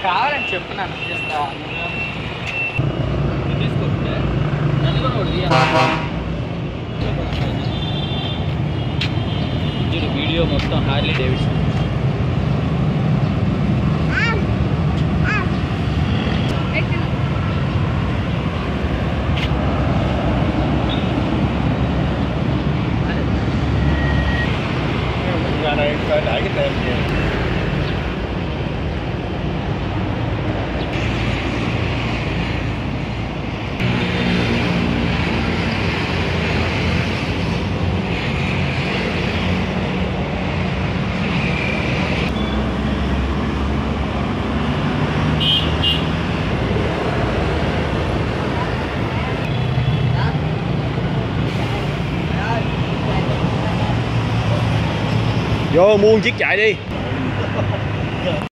కావాలని చెప్తున్నాను చేస్తా తీసుకుంటే నన్ను కూడా ఒకటి తీయాలి. చూడు వీడియో మొత్తం Harley Davidson nhà này phải để cái tem gì vô mua một chiếc chạy đi